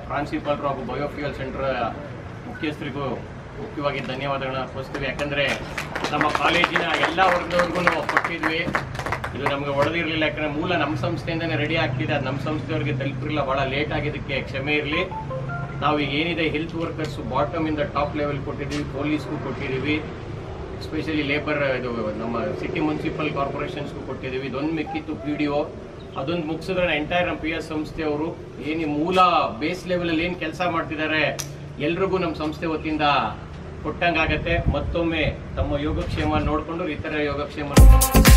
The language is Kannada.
ಪ್ರಾನ್ಸಿಪಾಲ್ರು ಹಾಗೂ ಬಯೋಫ್ಯೂಯಲ್ ಸೆಂಟರ್ ಮುಖ್ಯಸ್ಥರಿಗೂ ಮುಖ್ಯವಾಗಿ ಧನ್ಯವಾದಗಳನ್ನ ಅರ್ಪಿಸ್ತೀವಿ ಯಾಕಂದರೆ ನಮ್ಮ ಕಾಲೇಜಿನ ಎಲ್ಲ ವರ್ಗದವ್ರಿಗೂ ನಾವು ಕೊಟ್ಟಿದ್ವಿ ಇದು ನಮಗೆ ಒಡೆದಿರಲಿಲ್ಲ ಯಾಕಂದರೆ ಮೂಲ ನಮ್ಮ ಸಂಸ್ಥೆಯಿಂದನೇ ರೆಡಿ ಆಗ್ತಿದೆ ಅದು ನಮ್ಮ ಸಂಸ್ಥೆಯವ್ರಿಗೆ ತಲುಪಿರಲಿಲ್ಲ ಭಾಳ ಲೇಟ್ ಆಗಿದ್ದಕ್ಕೆ ಕ್ಷಮೆ ಇರಲಿ ನಾವು ಈಗ ಏನಿದೆ ಹೆಲ್ತ್ ವರ್ಕರ್ಸ್ ಬಾಟಮ್ ಇಂದ ಟಾಪ್ ಲೆವೆಲ್ ಕೊಟ್ಟಿದ್ದೀವಿ ಪೊಲೀಸ್ಗೂ ಕೊಟ್ಟಿದ್ದೀವಿ ಎಸ್ಪೆಷಲಿ ಲೇಬರ್ ಇದು ನಮ್ಮ ಸಿಟಿ ಮುನ್ಸಿಪಲ್ ಕಾರ್ಪೊರೇಷನ್ಸ್ಗೂ ಕೊಟ್ಟಿದ್ದೀವಿ ಇದೊಂದು ಮಿಕ್ಕಿತ್ತು ಪಿ ಡಿ ಒ ಅದೊಂದು ಮುಗಿಸಿದ್ರೆ ಎಂಟೈರ್ ನಮ್ಮ ಪಿ ಎಸ್ ಸಂಸ್ಥೆಯವರು ಏನು ಈ ಮೂಲ ಬೇಸ್ ಲೆವೆಲಲ್ಲಿ ಏನು ಕೆಲಸ ಮಾಡ್ತಿದ್ದಾರೆ ಎಲ್ರಿಗೂ ನಮ್ಮ ಸಂಸ್ಥೆ ವತಿಯಿಂದ ಕೊಟ್ಟಂಗಾಗತ್ತೆ ಮತ್ತೊಮ್ಮೆ ತಮ್ಮ ಯೋಗಕ್ಷೇಮ ನೋಡಿಕೊಂಡು ಇತರ ಯೋಗಕ್ಷೇಮ